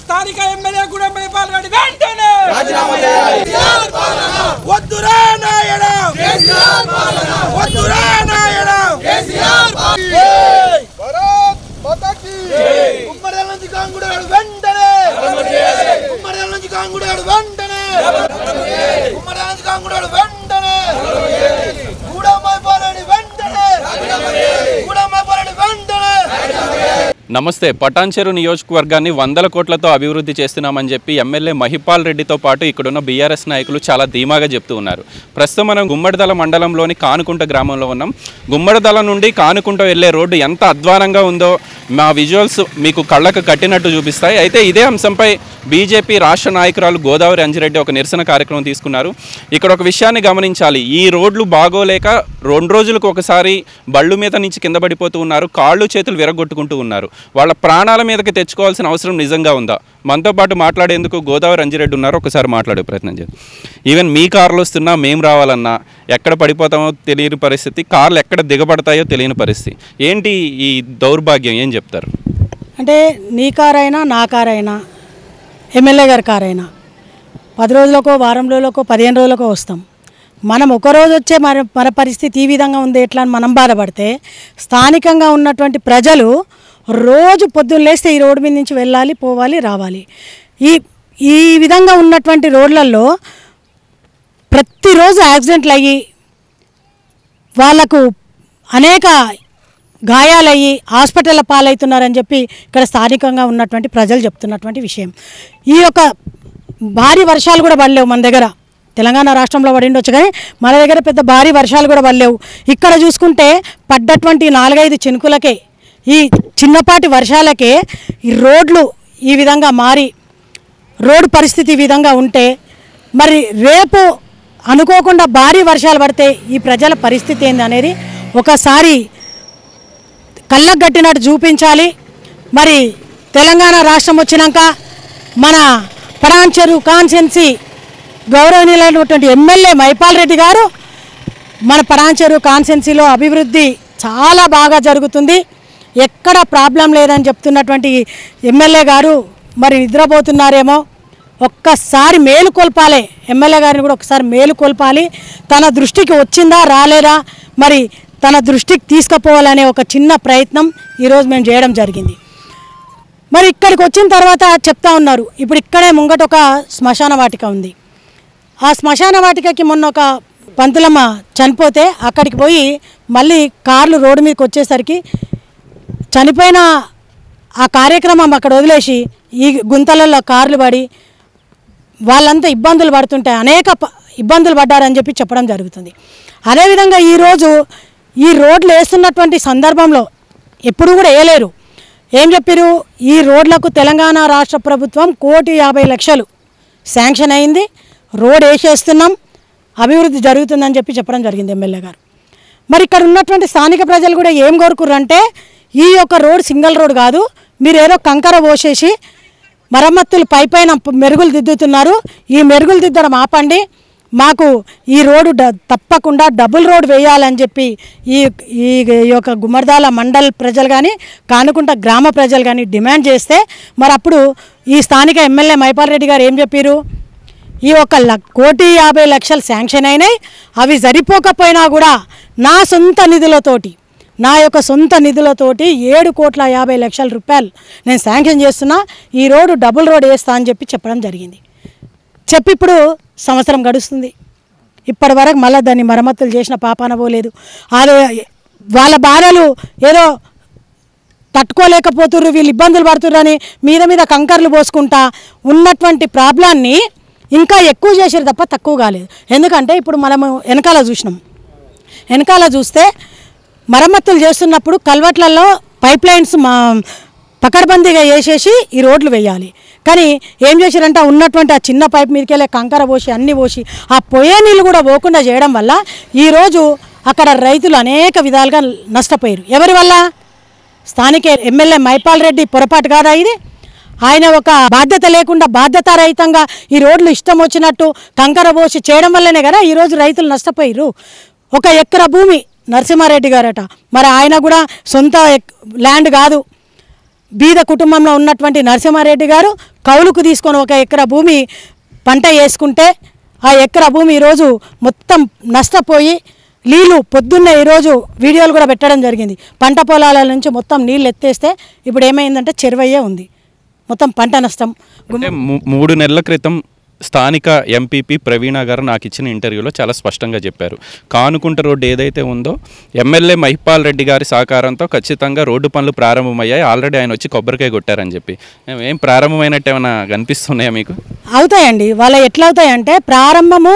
స్థానిక ఎమ్మెల్యే కూడా మైపాల్ రెడ్డి వెంటనే వద్దురా నాయన వద్దురా నాయన ఉమ్మడి నుంచి కాంగుడాడు వెంటనే ఉమ్మడి నుంచి కాంగుడాడు వెంటనే ఉమ్మడి నుంచి కాంగుడాడు వెంటనే కూడా మైపాల్ రెడ్డి వెంటనే కూడా మైపాల్ రెడ్డి వెంటనే నమస్తే పటాన్చెరు నియోజకవర్గాన్ని వందల కోట్లతో అభివృద్ధి చేస్తున్నామని చెప్పి ఎమ్మెల్యే మహిపాల్ రెడ్డితో పాటు ఇక్కడున్న బీఆర్ఎస్ నాయకులు చాలా ధీమాగా చెప్తూ ఉన్నారు ప్రస్తుతం మనం గుమ్మడిదల మండలంలోని కానుకుంట గ్రామంలో ఉన్నాం గుమ్మడిదల నుండి కానుకుంట వెళ్ళే రోడ్డు ఎంత అధ్వానంగా ఉందో మా విజువల్స్ మీకు కళ్ళకు కట్టినట్టు చూపిస్తాయి అయితే ఇదే అంశంపై బీజేపీ రాష్ట్ర నాయకురాలు గోదావరి అంజిరెడ్డి ఒక నిరసన కార్యక్రమం తీసుకున్నారు ఇక్కడ ఒక విషయాన్ని గమనించాలి ఈ రోడ్లు బాగోలేక రెండు రోజులకు ఒకసారి బళ్ళు మీద నుంచి కింద పడిపోతూ ఉన్నారు కాళ్ళు చేతులు విరగొట్టుకుంటూ ఉన్నారు వాళ్ళ ప్రాణాల మీదకి తెచ్చుకోవాల్సిన అవసరం నిజంగా ఉందా మనతో పాటు మాట్లాడేందుకు గోదావరి అంజిరెడ్డి ఉన్నారు ఒకసారి మాట్లాడే ప్రయత్నం చేద్దాం ఈవెన్ మీ కార్లు వస్తున్నా మేము రావాలన్నా ఎక్కడ పడిపోతామో తెలియని పరిస్థితి కార్లు ఎక్కడ దిగబడతాయో తెలియని పరిస్థితి ఏంటి ఈ దౌర్భాగ్యం ఏం చెప్తారు అంటే నీ కారైనా నా కారైనా ఎమ్మెల్యే గారి కారైనా పది రోజులకో వారం రోజులకో పదిహేను రోజులకో వస్తాం మనం ఒక రోజు వచ్చే మన మన పరిస్థితి ఈ విధంగా ఉంది ఎట్లా అని మనం బాధపడితే స్థానికంగా ఉన్నటువంటి ప్రజలు రోజు పొద్దున్న లేస్తే ఈ రోడ్డు మీద నుంచి వెళ్ళాలి పోవాలి రావాలి ఈ ఈ విధంగా ఉన్నటువంటి రోడ్లలో ప్రతిరోజు యాక్సిడెంట్లు అయ్యి వాళ్లకు అనేక గాయాలయ్యి హాస్పిటల్ పాలవుతున్నారని చెప్పి ఇక్కడ స్థానికంగా ఉన్నటువంటి ప్రజలు చెప్తున్నటువంటి విషయం ఈ యొక్క భారీ వర్షాలు కూడా పడలేవు మన దగ్గర తెలంగాణ రాష్ట్రంలో పడి ఉండొచ్చు కానీ మన దగ్గర పెద్ద భారీ వర్షాలు కూడా పడలేవు ఇక్కడ చూసుకుంటే పడ్డటువంటి నాలుగైదు చినుకులకే ఈ చిన్నపాటి వర్షాలకే ఈ రోడ్లు ఈ విధంగా మారి రోడ్డు పరిస్థితి ఈ విధంగా ఉంటే మరి రేపు అనుకోకుండా భారీ వర్షాలు పడితే ఈ ప్రజల పరిస్థితి ఏంది అనేది ఒకసారి కళ్ళకు కట్టినట్టు చూపించాలి మరి తెలంగాణ రాష్ట్రం వచ్చినాక మన పడాన్చెరు కాన్సెన్సీ గౌరవనీయులైనటువంటి ఎమ్మెల్యే మైపాల్ రెడ్డి గారు మన పడాన్చెరు కాన్సెన్సీలో అభివృద్ధి చాలా బాగా జరుగుతుంది ఎక్కడ ప్రాబ్లం లేదని చెప్తున్నటువంటి ఎమ్మెల్యే గారు మరి నిద్రపోతున్నారేమో ఒక్కసారి మేలు కొల్పాలి ఎమ్మెల్యే గారిని కూడా ఒకసారి మేలు కొల్పాలి తన దృష్టికి వచ్చిందా రాలేదా మరి తన దృష్టికి తీసుకుపోవాలనే ఒక చిన్న ప్రయత్నం ఈరోజు మేము చేయడం జరిగింది మరి ఇక్కడికి వచ్చిన తర్వాత చెప్తా ఉన్నారు ఇప్పుడు ఇక్కడే ముంగట ఒక శ్మశాన వాటిక ఉంది ఆ శ్మశాన వాటికకి మొన్న ఒక పంతులమ్మ చనిపోతే అక్కడికి పోయి మళ్ళీ కార్లు రోడ్డు మీదకి వచ్చేసరికి చనిపోయిన ఆ కార్యక్రమం అక్కడ వదిలేసి ఈ గుంతలలో కార్లు పడి వాళ్ళంతా ఇబ్బందులు పడుతుంటే అనేక ప- ఇబ్బందులు పడ్డారని చెప్పి చెప్పడం జరుగుతుంది అదేవిధంగా ఈరోజు ఈ రోడ్లు వేస్తున్నటువంటి సందర్భంలో ఎప్పుడు కూడా వేయలేరు ఏం చెప్పారు ఈ రోడ్లకు తెలంగాణ రాష్ట్ర ప్రభుత్వం కోటి యాభై లక్షలు శాంక్షన్ అయింది రోడ్ వేసేస్తున్నాం అభివృద్ధి జరుగుతుందని చెప్పి చెప్పడం జరిగింది ఎమ్మెల్యే గారు మరి ఇక్కడ ఉన్నటువంటి స్థానిక ప్రజలు కూడా ఏం కోరుకుర్రంటే ఈ యొక్క రోడ్ సింగిల్ రోడ్ కాదు మీరు ఏదో కంకర పోసేసి మరమ్మతులు పై పైన మెరుగులు దిద్దుతున్నారు ఈ మెరుగులు దిద్దడం ఆపండి మాకు ఈ రోడ్డు డ తప్పకుండా డబుల్ రోడ్ వేయాలని చెప్పి ఈ ఈ ఈ యొక్క గుమ్మడిదాల మండల్ ప్రజలు కానీ కానుకుంట గ్రామ ప్రజలు కానీ డిమాండ్ చేస్తే మరి అప్పుడు ఈ స్థానిక ఎమ్మెల్యే మైపాల్ రెడ్డి గారు ఏం చెప్పారు ఈ ఒక ల- కోటి యాభై లక్షలు శాంక్షన్ అయినాయి అవి సరిపోకపోయినా కూడా నా సొంత నిధులతోటి నా యొక్క సొంత నిధులతోటి ఏడు కోట్ల యాభై లక్షల రూపాయలు నేను శాంక్షన్ చేస్తున్నా ఈ రోడ్డు డబుల్ రోడ్ వేస్తా అని చెప్పి చెప్పడం జరిగింది చెప్పి ఇప్పుడు సంవత్సరం గడుస్తుంది ఇప్పటి వరకు మళ్ళీ దాన్ని మరమ్మతులు చేసిన పాపాన పోలేదు అదే వాళ్ళ భార్యలు ఏదో తట్టుకోలేకపోతుర్రు వీళ్ళు ఇబ్బందులు పడుతుర్రని మీద మీద కంకర్లు పోసుకుంటా ఉన్నటువంటి ప్రాబ్లాన్ని ఇంకా ఎక్కువ చేసారు తప్ప తక్కువ కాలేదు ఎందుకంటే ఇప్పుడు మనము వెనకాల చూసినాం వెనకాల చూస్తే మరమ్మతులు చేస్తున్నప్పుడు కల్వట్లలో పైప్ లైన్స్ మా పకడ్బందీగా వేసేసి ఈ రోడ్లు వేయాలి కానీ ఏం చేశారంటే ఉన్నటువంటి ఆ చిన్న పైప్ మీదకి వెళ్ళే కంకర పోసి అన్ని పోసి ఆ పొయ్యే నీళ్ళు కూడా పోకుండా చేయడం వల్ల ఈరోజు అక్కడ రైతులు అనేక విధాలుగా నష్టపోయారు ఎవరి వల్ల స్థానిక ఎమ్మెల్యే మైపాల్ రెడ్డి పొరపాటు కాదా ఇది ఆయన ఒక బాధ్యత లేకుండా బాధ్యతారహితంగా ఈ రోడ్లు ఇష్టం వచ్చినట్టు కంకర పోసి చేయడం వల్లనే కదా ఈరోజు రైతులు నష్టపోయారు ఒక ఎకరా భూమి నరసింహారెడ్డి గారట మరి ఆయన కూడా సొంత ఎక్- ల్యాండ్ కాదు బీద కుటుంబంలో ఉన్నటువంటి నరసింహారెడ్డి గారు కౌలుకు తీసుకొని ఒక ఎకరా భూమి పంట వేసుకుంటే ఆ ఎకరా భూమి ఈరోజు మొత్తం నష్టపోయి నీళ్ళు పొద్దున్నే ఈరోజు వీడియోలు కూడా పెట్టడం జరిగింది పంట పొలాల నుంచి మొత్తం నీళ్ళు ఎత్తేస్తే ఇప్పుడు ఏమైందంటే చెరువయ్యే ఉంది మొత్తం పంట నష్టం అంటే మూ- మూడు నెలల క్రితం స్థానిక ఎంపీపీ ప్రవీణ గారు నాకు ఇచ్చిన ఇంటర్వ్యూలో చాలా స్పష్టంగా చెప్పారు కానుకుంట రోడ్డు ఏదైతే ఉందో ఎమ్మెల్యే మహిపాల్ రెడ్డి గారి సహకారంతో ఖచ్చితంగా రోడ్డు పనులు ప్రారంభమయ్యాయి ఆల్రెడీ ఆయన వచ్చి కొబ్బరికాయ కొట్టారని చెప్పి ఏం- ఏం ప్రారంభమైనట్టు ఏమైనా కనిపిస్తున్నాయా మీకు అవుతాయండి వాళ్ళ ఎట్లా అవుతాయంటే ప్రారంభము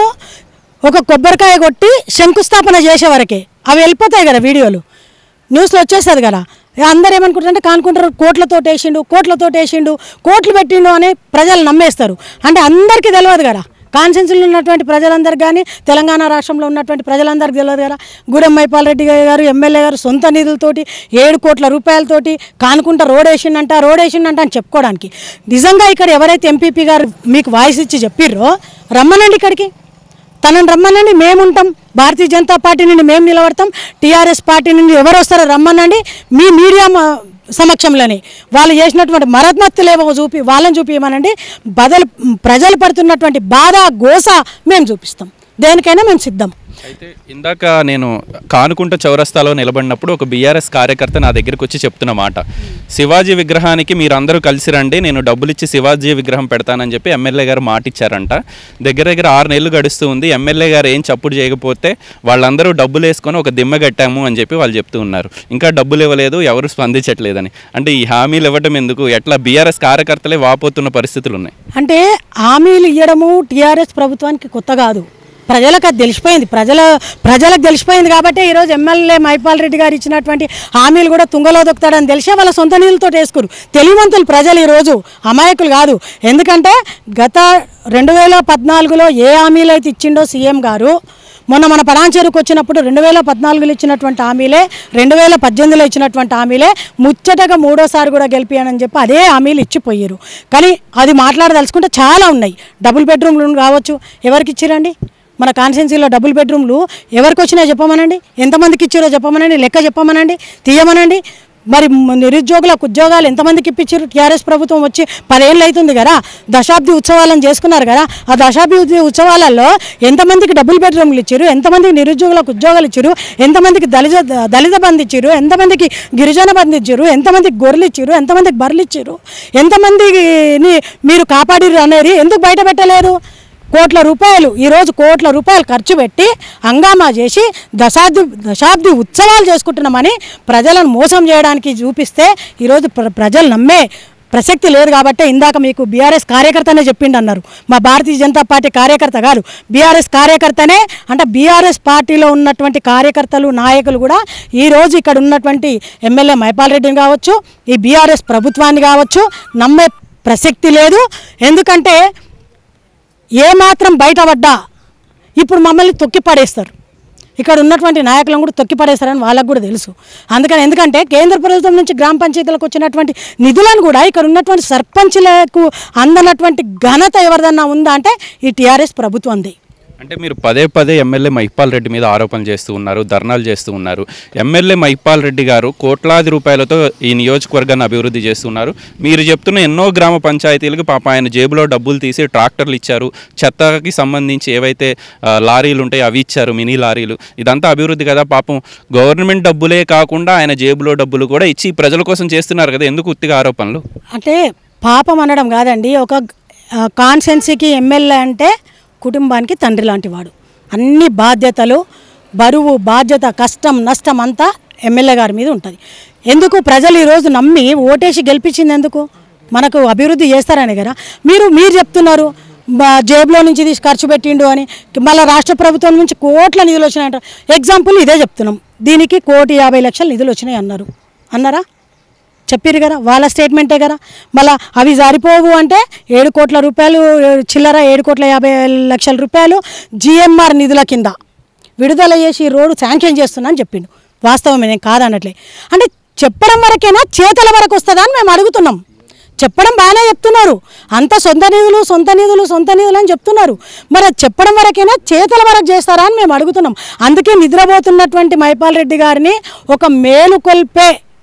ఒక కొబ్బరికాయ కొట్టి శంకుస్థాపన చేసే వరకే అవి వెళ్ళిపోతాయి కదా వీడియోలు న్యూస్లో వచ్చేస్తుంది కదా ఇక అందరు ఏమనుకుంటారంటే కానుకుంటారు కోట్లతో వేసిండు కోట్లతో వేసిండు కోట్లు పెట్టిండు అని ప్రజలు నమ్మేస్తారు అంటే అందరికీ తెలియదు కదా కాన్సెన్స్లో ఉన్నటువంటి ప్రజలందరికీ కానీ తెలంగాణ రాష్ట్రంలో ఉన్నటువంటి ప్రజలందరికీ తెలియదు కదా గూడెం మైపాల్ రెడ్డి గారు ఎమ్మెల్యే గారు సొంత నిధులతోటి ఏడు కోట్ల రూపాయలతోటి కానుకుంట రోడ్ వేసిండంట రోడ్ వేసిండంట అని చెప్పుకోవడానికి నిజంగా ఇక్కడ ఎవరైతే ఎంపీపీ గారు మీకు వాయిస్ ఇచ్చి చెప్పిర్రో రమ్మనండి ఇక్కడికి తనని రమ్మనండి మేముంటాం భారతీయ జనతా పార్టీ నుండి మేము నిలబడతాం టీఆర్ఎస్ పార్టీ నుండి ఎవరు వస్తారో రమ్మనండి మీ మీడియా మ- సమక్షంలోనే వాళ్ళు చేసినటువంటి మరమ్మతులేవో చూపి వాళ్ళని చూపించమనండి బదలు ప్రజలు పడుతున్నటువంటి బాధ గోస మేము చూపిస్తాం దేనికైనా మేము సిద్ధం అయితే ఇందాక నేను కానుకుంట చౌరస్తాలో నిలబడినప్పుడు ఒక బీఆర్ఎస్ కార్యకర్త నా దగ్గరికి వచ్చి చెప్తున్న మాట శివాజీ విగ్రహానికి మీరందరూ కలిసి రండి నేను డబ్బులు ఇచ్చి శివాజీ విగ్రహం పెడతానని చెప్పి ఎమ్మెల్యే గారు మాట ఇచ్చారంట దగ్గర దగ్గర ఆరు నెలలు గడుస్తూ ఉంది ఎమ్మెల్యే గారు ఏం చప్పుడు చేయకపోతే వాళ్ళందరూ డబ్బులు వేసుకొని ఒక దిమ్మ కట్టాము అని చెప్పి వాళ్ళు చెప్తూ ఉన్నారు ఇంకా డబ్బులు ఇవ్వలేదు ఎవరు స్పందించట్లేదని అంటే ఈ హామీలు ఇవ్వటం ఎందుకు ఎట్లా బీఆర్ఎస్ కార్యకర్తలే వాపోతున్న పరిస్థితులు ఉన్నాయి అంటే హామీలు ఇవ్వడము టీఆర్ఎస్ ప్రభుత్వానికి కొత్త కాదు ప్రజలకు అది తెలిసిపోయింది ప్రజల ప్రజలకు తెలిసిపోయింది కాబట్టి ఈరోజు ఎమ్మెల్యే మైపాల్ రెడ్డి గారు ఇచ్చినటువంటి హామీలు కూడా తుంగలో దొక్కుతాడని తెలిసే వాళ్ళ సొంత నీళ్ళతో వేసుకోరు తెలివిమంతులు ప్రజలు ఈరోజు అమాయకులు కాదు ఎందుకంటే గత రెండు వేల పద్నాలుగులో ఏ హామీలు అయితే ఇచ్చిండో సీఎం గారు మొన్న మన పడాంచేరుకు వచ్చినప్పుడు రెండు వేల పద్నాలుగులో ఇచ్చినటువంటి హామీలే రెండు వేల పద్దెనిమిదిలో ఇచ్చినటువంటి హామీలే ముచ్చటగా మూడోసారి కూడా గెలిపానని చెప్పి అదే హామీలు ఇచ్చిపోయారు కానీ అది మాట్లాడదలుచుకుంటే చాలా ఉన్నాయి డబుల్ బెడ్రూమ్లు కావచ్చు ఎవరికి ఇచ్చిరండి మన కాన్స్టిట్యున్సీలో డబుల్ బెడ్రూమ్లు ఎవరికి వచ్చినాయో చెప్పమనండి ఎంతమందికి ఇచ్చారో చెప్పమనండి లెక్క చెప్పమనండి తీయమనండి మరి మ- నిరుద్యోగులకు ఉద్యోగాలు ఎంతమందికి ఇప్పించారు టీఆర్ఎస్ ప్రభుత్వం వచ్చి పదేళ్ళు అవుతుంది కదా దశాబ్ది ఉత్సవాలను చేసుకున్నారు కదా ఆ దశాబ్ది ఉత్సవాలలో ఎంతమందికి డబుల్ బెడ్రూమ్లు ఇచ్చారు ఎంతమందికి నిరుద్యోగులకు ఉద్యోగాలు ఇచ్చారు ఎంతమందికి దళిత దళిత బంధు ఇచ్చారు ఎంతమందికి గిరిజన బంధు ఇచ్చారు ఎంతమందికి గొర్రెలు ఇచ్చారు ఎంతమందికి బర్రెలు ఇచ్చారు ఎంతమందిని మీరు కాపాడిరు అనేది ఎందుకు బయట పెట్టలేదు కోట్ల రూపాయలు ఈరోజు కోట్ల రూపాయలు ఖర్చు పెట్టి హంగామా చేసి దశాబ్ది దశాబ్ది ఉత్సవాలు చేసుకుంటున్నామని ప్రజలను మోసం చేయడానికి చూపిస్తే ఈరోజు ప్ర ప్రజలు నమ్మే ప్రసక్తి లేదు కాబట్టి ఇందాక మీకు బీఆర్ఎస్ కార్యకర్తనే చెప్పిండు అన్నారు మా భారతీయ జనతా పార్టీ కార్యకర్త గారు బీఆర్ఎస్ కార్యకర్తనే అంటే బీఆర్ఎస్ పార్టీలో ఉన్నటువంటి కార్యకర్తలు నాయకులు కూడా ఈ రోజు ఇక్కడ ఉన్నటువంటి ఎమ్మెల్యే మైపాల్ రెడ్డిని కావచ్చు ఈ బీఆర్ఎస్ ప్రభుత్వాన్ని కావచ్చు నమ్మే ప్రసక్తి లేదు ఎందుకంటే ఏమాత్రం బయటపడ్డా ఇప్పుడు మమ్మల్ని తొక్కి పడేస్తారు ఇక్కడ ఉన్నటువంటి నాయకులను కూడా తొక్కి పడేస్తారని వాళ్ళకు కూడా తెలుసు అందుకని ఎందుకంటే కేంద్ర ప్రభుత్వం నుంచి గ్రామ పంచాయతీలకు వచ్చినటువంటి నిధులను కూడా ఇక్కడ ఉన్నటువంటి సర్పంచ్లకు అందనటువంటి ఘనత ఎవరిదన్నా ఉందా అంటే ఈ టీఆర్ఎస్ ప్రభుత్వంది అంటే మీరు పదే పదే ఎమ్మెల్యే మహిపాల్ రెడ్డి మీద ఆరోపణలు చేస్తూ ఉన్నారు ధర్నాలు చేస్తూ ఉన్నారు ఎమ్మెల్యే మహిపాల్ రెడ్డి గారు కోట్లాది రూపాయలతో ఈ నియోజకవర్గాన్ని అభివృద్ధి చేస్తున్నారు మీరు చెప్తున్న ఎన్నో గ్రామ పంచాయతీలకు పాప ఆయన జేబులో డబ్బులు తీసి ట్రాక్టర్లు ఇచ్చారు చెత్తకి సంబంధించి ఏవైతే ఆ, లారీలు ఉంటాయో అవి ఇచ్చారు మినీ లారీలు ఇదంతా అభివృద్ధి కదా పాపం గవర్నమెంట్ డబ్బులే కాకుండా ఆయన జేబులో డబ్బులు కూడా ఇచ్చి ప్రజల కోసం చేస్తున్నారు కదా ఎందుకు ఉత్తిగా ఆరోపణలు అంటే పాపం అనడం కాదండి ఒక కాన్సెన్సీకి ఎమ్మెల్యే అంటే కుటుంబానికి తండ్రి లాంటి వాడు అన్ని బాధ్యతలు బరువు బాధ్యత కష్టం నష్టం అంతా ఎమ్మెల్యే గారి మీద ఉంటుంది ఎందుకు ప్రజలు ఈరోజు నమ్మి ఓటేసి గెలిపించింది ఎందుకు మనకు అభివృద్ధి చేస్తారని కదా మీరు మీరు చెప్తున్నారు బా- జేబులో నుంచి తీసి ఖర్చు పెట్టిండు అని మళ్ళీ రాష్ట్ర ప్రభుత్వం నుంచి కోట్ల నిధులు వచ్చినాయంట ఎగ్జాంపుల్ ఇదే చెప్తున్నాం దీనికి కోటి యాభై లక్షల నిధులు వచ్చినాయి అన్నారు అన్నారా చెప్పారు కదా వాళ్ళ స్టేట్మెంటే కదా మళ్ళీ అవి సరిపోవు అంటే ఏడు కోట్ల రూపాయలు చిల్లర ఏడు కోట్ల యాభై లక్షల రూపాయలు జిఎంఆర్ నిధుల కింద విడుదల చేసి ఈ రోడ్డు శాంక్షన్ చేస్తున్నా అని చెప్పిండు వాస్తవమే నేను కాదన్నట్లే అంటే చెప్పడం వరకేనా చేతల వరకు వస్తుందా అని మేము అడుగుతున్నాం చెప్పడం బాగానే చెప్తున్నారు అంత సొంత నిధులు సొంత నిధులు సొంత నిధులు అని చెప్తున్నారు మరి అది చెప్పడం వరకైనా చేతల వరకు చేస్తారా అని మేము అడుగుతున్నాం అందుకే నిద్రపోతున్నటువంటి మైపాల్ రెడ్డి గారిని ఒక మేలుకొల్పే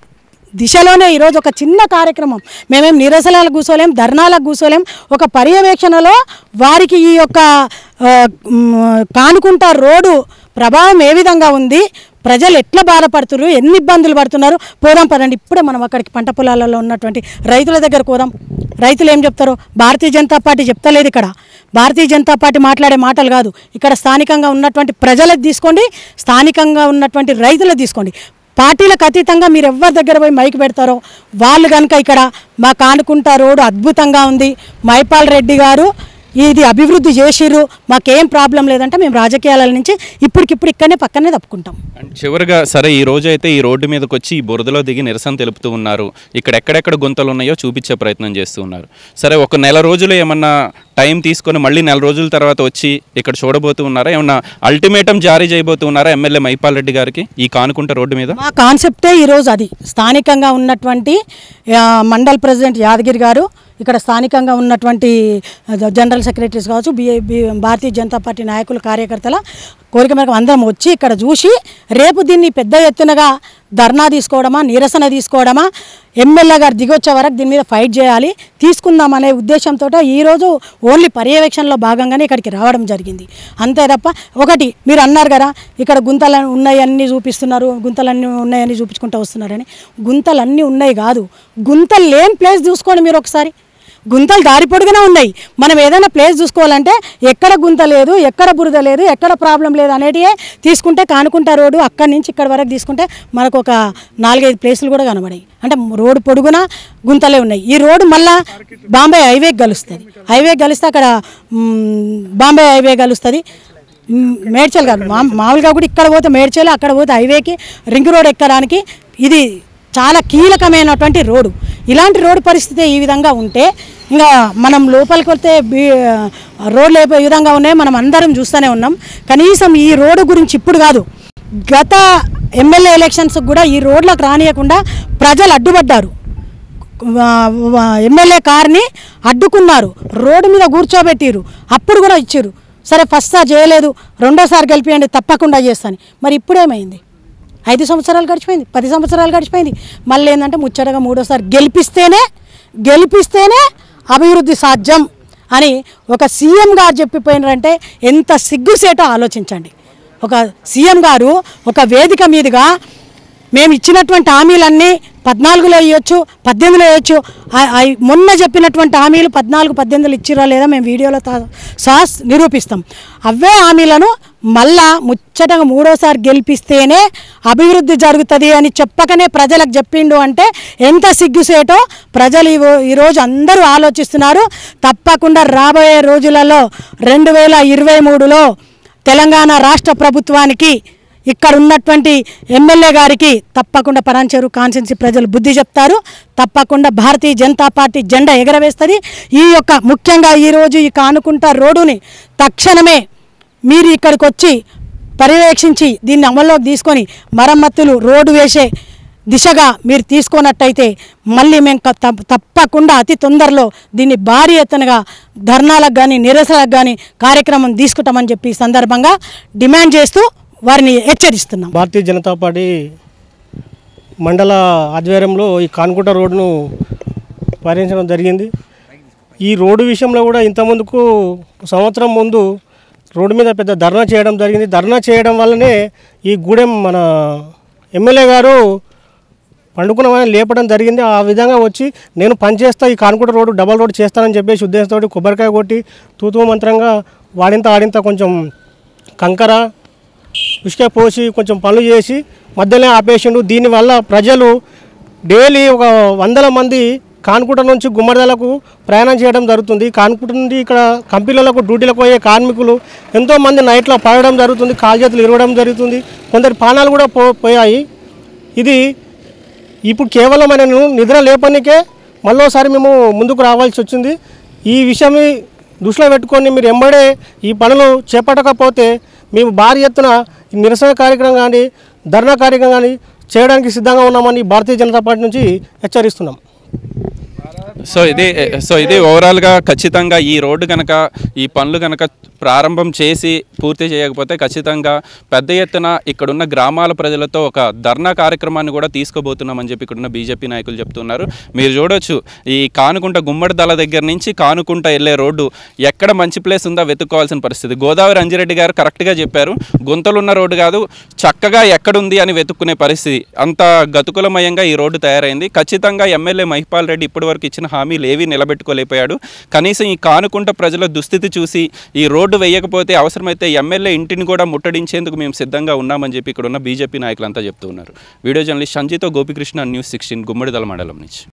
దిశలోనే ఈరోజు ఒక చిన్న కార్యక్రమం మేమేం నిరసనలకు కూర్చోలేం ధర్నాలకు కూర్చోలేం ఒక పర్యవేక్షణలో వారికి ఈ యొక్క ఆ, మ్, కానుకుంటా రోడ్డు ప్రభావం ఏ విధంగా ఉంది ప్రజలు ఎట్లా బాధపడుతున్నారు ఎన్ని ఇబ్బందులు పడుతున్నారు పోదాం పదండి ఇప్పుడే మనం అక్కడికి పంట పొలాలలో ఉన్నటువంటి రైతుల దగ్గర పోదాం రైతులు ఏం చెప్తారు భారతీయ జనతా పార్టీ చెప్తలేదు ఇక్కడ భారతీయ జనతా పార్టీ మాట్లాడే మాటలు కాదు ఇక్కడ స్థానికంగా ఉన్నటువంటి ప్రజలకు తీసుకోండి స్థానికంగా ఉన్నటువంటి రైతులకు తీసుకోండి పార్టీలకు అతీతంగా మీరు ఎవరి దగ్గర పోయి మైక్ పెడతారో వాళ్ళు కనుక ఇక్కడ మా కానుకుంటా రోడ్డు అద్భుతంగా ఉంది మైపాల్ రెడ్డి గారు ఇది అభివృద్ధి చేసిర్రు మాకేం ప్రాబ్లం లేదంటే మేము రాజకీయాల నుంచి ఇప్పటికిప్పుడు ఇక్కడనే పక్కనే తప్పుకుంటాం అండ్ చివరిగా సరే ఈ రోజు అయితే ఈ రోడ్డు మీదకి వచ్చి ఈ బురదలో దిగి నిరసన తెలుపుతూ ఉన్నారు ఇక్కడ ఎక్కడెక్కడ గుంతలు ఉన్నాయో చూపించే ప్రయత్నం చేస్తూ ఉన్నారు సరే ఒక నెల రోజులు ఏమన్నా టైం తీసుకొని మళ్ళీ నెల రోజుల తర్వాత వచ్చి ఇక్కడ చూడబోతూ ఉన్నారా ఏమన్నా అల్టిమేటం జారీ చేయబోతూ ఉన్నారా ఎమ్మెల్యే మైపాల్ రెడ్డి గారికి ఈ కానుకుంట రోడ్డు మీద మా కాన్సెప్టే ఈరోజు అది స్థానికంగా ఉన్నటువంటి ఆ, మండల్ ప్రెసిడెంట్ యాదగిరి గారు ఇక్కడ స్థానికంగా ఉన్నటువంటి ఆ, జనరల్ సెక్రటరీస్ కావచ్చు బి బి- భారతీయ జనతా పార్టీ నాయకులు కార్యకర్తల కోరిక మేరకు అందరం వచ్చి ఇక్కడ చూసి రేపు దీన్ని పెద్ద ఎత్తునగా ధర్నా తీసుకోవడమా నిరసన తీసుకోవడమా ఎమ్మెల్యే గారు దిగొచ్చే వరకు దీని మీద ఫైట్ చేయాలి తీసుకుందాం అనే ఉద్దేశంతో ఈరోజు ఓన్లీ పర్యవేక్షణలో భాగంగానే ఇక్కడికి రావడం జరిగింది అంతే తప్ప ఒకటి మీరు అన్నారు కదా ఇక్కడ గుంతలు ఉన్నాయన్నీ చూపిస్తున్నారు గుంతలన్నీ ఉన్నాయని చూపించుకుంటూ వస్తున్నారని గుంతలన్నీ ఉన్నాయి కాదు గుంతలు లేని ప్లేస్ చూసుకోండి మీరు ఒకసారి గుంతలు దారి పొడుగునా ఉన్నాయి మనం ఏదైనా ప్లేస్ చూసుకోవాలంటే ఎక్కడ గుంత లేదు ఎక్కడ బురద లేదు ఎక్కడ ప్రాబ్లం లేదు అనేటివే తీసుకుంటే కానుకుంటా రోడ్డు అక్కడి నుంచి ఇక్కడ వరకు తీసుకుంటే మనకు ఒక నాలుగైదు ప్లేసులు కూడా కనబడాయి అంటే రోడ్డు పొడుగున గుంతలే ఉన్నాయి ఈ రోడ్డు మళ్ళా బాంబే హైవేకి కలుస్తుంది హైవే కలిస్తే అక్కడ మ్, బాంబే హైవే కలుస్తుంది మ్, మేడ్చల్ కాదు మా మామూలుగా కూడా ఇక్కడ పోతే మేడ్చల్ అక్కడ పోతే హైవేకి రింగ్ రోడ్ ఎక్కడానికి ఇది చాలా కీలకమైనటువంటి రోడ్డు ఇలాంటి రోడ్డు పరిస్థితి ఈ విధంగా ఉంటే ఇంకా మనం లోపలికి వస్తే బీ రోడ్లు ఏ విధంగా ఉన్నాయో మనం అందరం చూస్తూనే ఉన్నాం కనీసం ఈ రోడ్డు గురించి ఇప్పుడు కాదు గత ఎమ్మెల్యే ఎలక్షన్స్ కూడా ఈ రోడ్లకు రానియకుండా ప్రజలు అడ్డుపడ్డారు వా- వా- ఎమ్మెల్యే కార్ని అడ్డుకున్నారు రోడ్డు మీద కూర్చోబెట్టిరు అప్పుడు కూడా ఇచ్చారు సరే ఫస్ట్ సార్ చేయలేదు రెండోసారి గెలిపియండి తప్పకుండా చేస్తాను మరి ఇప్పుడేమైంది ఐదు సంవత్సరాలు గడిచిపోయింది పది సంవత్సరాలు గడిచిపోయింది మళ్ళీ ఏంటంటే ముచ్చటగా మూడోసారి గెలిపిస్తేనే గెలిపిస్తేనే అభివృద్ధి సాధ్యం అని ఒక సీఎం గారు చెప్పిపోయినారంటే ఎంత సిగ్గుసేటో ఆలోచించండి ఒక సీఎం గారు ఒక వేదిక మీదుగా మేము ఇచ్చినటువంటి హామీలన్నీ పద్నాలుగులో ఇవ్వచ్చు పద్దెనిమిదిలో ఇవ్వచ్చు ఆ- ఆ మొన్న చెప్పినటువంటి హామీలు పద్నాలుగు పద్దెనిమిదిలో ఇచ్చిరా లేదా మేము వీడియోలో తా- సహా నిరూపిస్తాం అవే హామీలను మళ్ళా ముచ్చటగా మూడోసారి గెలిపిస్తేనే అభివృద్ధి జరుగుతుంది అని చెప్పకనే ప్రజలకు చెప్పిండు అంటే ఎంత సిగ్గుసేటో ప్రజలు ఈ- ఈరోజు అందరూ ఆలోచిస్తున్నారు తప్పకుండా రాబోయే రోజులలో రెండు వేల ఇరవై మూడులో తెలంగాణ రాష్ట్ర ప్రభుత్వానికి ఇక్కడ ఉన్నటువంటి ఎమ్మెల్యే గారికి తప్పకుండా పరాంచేరు కాన్స్టిట్యున్సీ ప్రజలు బుద్ధి చెప్తారు తప్పకుండా భారతీయ జనతా పార్టీ జెండా ఎగరవేస్తుంది ఈ యొక్క ముఖ్యంగా ఈరోజు ఈ కానుకుంటా రోడ్డుని తక్షణమే మీరు ఇక్కడికి వచ్చి పర్యవేక్షించి దీన్ని అమల్లోకి తీసుకొని మరమ్మతులు రోడ్డు వేసే దిశగా మీరు తీసుకున్నట్టయితే మళ్ళీ మేము క- తప్ప- తప్పకుండా అతి తొందరలో దీన్ని భారీ ఎత్తునగా ధర్నాలకు కానీ నిరసనలకు కానీ కార్యక్రమం తీసుకుంటామని చెప్పి ఈ సందర్భంగా డిమాండ్ చేస్తూ వారిని హెచ్చరిస్తున్నాం భారతీయ జనతా పార్టీ మండల ఆధ్వర్యంలో ఈ కాన్కుంట రోడ్డును పర్యటించడం జరిగింది ఈ రోడ్డు విషయంలో కూడా ఇంతకుముందుకు సంవత్సరం ముందు రోడ్డు మీద పెద్ద ధర్నా చేయడం జరిగింది ధర్నా చేయడం వల్లనే ఈ గూడెం మన ఎమ్మెల్యే గారు పండుకున్నవని లేపడం జరిగింది ఆ విధంగా వచ్చి నేను పనిచేస్తా ఈ కాన్కుంట రోడ్డు డబల్ రోడ్ చేస్తానని చెప్పేసి ఉద్దేశంతో కొబ్బరికాయ కొట్టి తూతూ మంత్రంగా వాడింత ఆడింత కొంచెం కంకర ఉసుక పోసి కొంచెం పనులు చేసి మధ్యలో ఆపేసిండు దీనివల్ల ప్రజలు డైలీ ఒక వందల మంది కాన్కుంట నుంచి గుమ్మడిదలకు ప్రయాణం చేయడం జరుగుతుంది కాన్కుంట నుండి ఇక్కడ కంపెనీలకు డ్యూటీలకు పోయే కార్మికులు ఎంతోమంది నైట్లో పడడం జరుగుతుంది కాలు చేతులు ఇరవడం జరుగుతుంది కొందరి ప్రాణాలు కూడా పో పోయాయి ఇది ఇప్పుడు కేవలం ఆయనను నిద్ర లేపనికే మళ్ళోసారి మేము ముందుకు రావాల్సి వచ్చింది ఈ విషయం దృష్టిలో పెట్టుకొని మీరు ఎంబడే ఈ పనులు చేపట్టకపోతే మేము భారీ ఎత్తున ఈ నిరసన కార్యక్రమం కానీ ధర్నా కార్యక్రమం కానీ చేయడానికి సిద్ధంగా ఉన్నామని భారతీయ జనతా పార్టీ నుంచి హెచ్చరిస్తున్నాం సో ఇది సో ఇది ఓవరాల్గా ఖచ్చితంగా ఈ రోడ్డు కనుక ఈ పనులు కనుక ప్రారంభం చేసి పూర్తి చేయకపోతే ఖచ్చితంగా పెద్ద ఎత్తున ఇక్కడున్న గ్రామాల ప్రజలతో ఒక ధర్నా కార్యక్రమాన్ని కూడా తీసుకోబోతున్నామని చెప్పి ఇక్కడున్న బీజేపీ నాయకులు చెప్తున్నారు మీరు చూడొచ్చు ఈ కానుకుంట గుమ్మడి దళ దగ్గర నుంచి కానుకుంట వెళ్ళే రోడ్డు ఎక్కడ మంచి ప్లేస్ ఉందో వెతుక్కోవాల్సిన పరిస్థితి గోదావరి అంజిరెడ్డి గారు కరెక్ట్గా చెప్పారు గుంతలున్న రోడ్డు కాదు చక్కగా ఎక్కడుంది అని వెతుక్కునే పరిస్థితి అంత గతుకులమయంగా ఈ రోడ్డు తయారైంది ఖచ్చితంగా ఎమ్మెల్యే మహిపాల్ రెడ్డి ఇప్పటివరకు ఇచ్చిన హామీలు ఏవీ నిలబెట్టుకోలేకపోయాడు కనీసం ఈ కానుకుంట ప్రజల దుస్థితి చూసి ఈ రోడ్డు వేయకపోతే అవసరమైతే ఎమ్మెల్యే ఇంటిని కూడా ముట్టడించేందుకు మేము సిద్ధంగా ఉన్నామని చెప్పి ఇక్కడ ఉన్న బీజేపీ నాయకులంతా చెప్తూ ఉన్నారు వీడియో జర్నలిస్ట్ సంజీతో గోపికృష్ణ న్యూస్ సిక్స్టీన్ గుమ్మడిదల మండలం నుంచి